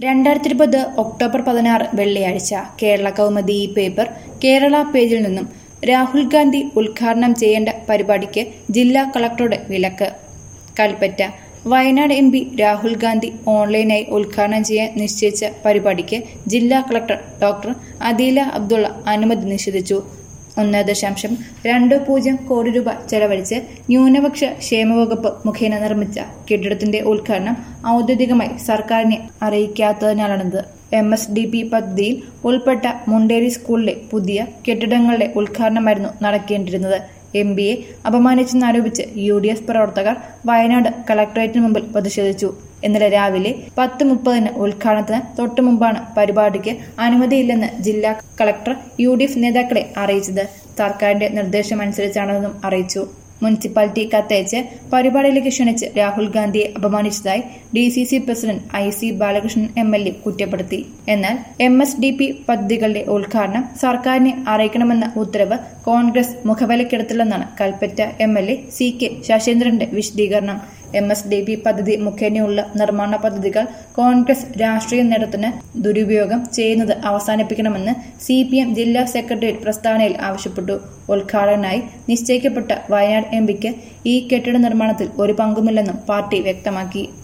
രണ്ടായിരത്തി ഇരുപത് ഒക്ടോബർ പതിനാറ് വെള്ളിയാഴ്ച കേരള കൗമുദി ഈ പേപ്പർ കേരള പേജിൽ നിന്നും രാഹുൽ ഗാന്ധി ഉദ്ഘാടനം ചെയ്യേണ്ട പരിപാടിക്ക് ജില്ലാ കളക്ടറുടെ വിലക്ക് കൽപ്പറ്റ വയനാട് എം പി രാഹുൽ ഗാന്ധി ഓൺലൈനായി ഉദ്ഘാടനം ചെയ്യാൻ നിശ്ചയിച്ച പരിപാടിക്ക് ജില്ലാ കളക്ടർ ഡോക്ടർ അദീല അബ്ദുള്ള അനുമതി നിഷേധിച്ചു ഒന്ന് ദശാംശം രണ്ട് പൂജ്യം കോടി രൂപ ചെലവഴിച്ച് ന്യൂനപക്ഷ ക്ഷേമവകുപ്പ് മുഖേന നിർമ്മിച്ച കെട്ടിടത്തിന്റെ ഉദ്ഘാടനം ഔദ്യോഗികമായി സർക്കാരിനെ അറിയിക്കാത്തതിനാലാണിത് എം എസ് ഡി പി പദ്ധതിയിൽ ഉൾപ്പെട്ട മുണ്ടേരി സ്കൂളിലെ പുതിയ കെട്ടിടങ്ങളുടെ ഉദ്ഘാടനമായിരുന്നു നടക്കേണ്ടിരുന്നത് എം പിയെ അപമാനിച്ചെന്നാരോപിച്ച് യു ഡി എഫ് പ്രവർത്തകർ വയനാട് കളക്ടറേറ്റിന് മുമ്പിൽ പ്രതിഷേധിച്ചു ഇന്നലെ രാവിലെ പത്ത് മുപ്പതിന് ഉദ്ഘാടനത്തിന് തൊട്ടു മുമ്പാണ് പരിപാടിക്ക് അനുമതിയില്ലെന്ന് ജില്ലാ കളക്ടർ യു ഡി എഫ് നേതാക്കളെ അറിയിച്ചത് സർക്കാരിന്റെ നിർദ്ദേശമനുസരിച്ചാണെന്നും അറിയിച്ചു മുനിസിപ്പാലിറ്റി കത്തയച്ച് പരിപാടിയിലേക്ക് ക്ഷണിച്ച് രാഹുൽ ഗാന്ധിയെ അപമാനിച്ചതായി D C C president I C Balakrishnan M L A കുറ്റപ്പെടുത്തി എന്നാൽ എം എസ് ഡി പി പദ്ധതികളുടെ ഉദ്ഘാടനം സർക്കാരിനെ അറിയിക്കണമെന്ന ഉത്തരവ് കോൺഗ്രസ് മുഖവിലക്കെടുത്തില്ലെന്നാണ് Kalpetta M L A C K ശശീന്ദ്രന്റെ വിശദീകരണം എം എസ് ഡി പി പദ്ധതി മുഖേനയുള്ള നിർമ്മാണ പദ്ധതികൾ കോൺഗ്രസ് രാഷ്ട്രീയ നേതൃത്വത്തിന് ദുരുപയോഗം ചെയ്യുന്നത് അവസാനിപ്പിക്കണമെന്ന് സി പി എം ജില്ലാ സെക്രട്ടേറിയറ്റ് പ്രസ്താവനയിൽ ആവശ്യപ്പെട്ടു ഉദ്ഘാടകനായി നിശ്ചയിക്കപ്പെട്ട വയനാട് എം പിക്ക് ഈ കെട്ടിട നിർമ്മാണത്തിൽ ഒരു പങ്കുമില്ലെന്നും പാർട്ടി വ്യക്തമാക്കി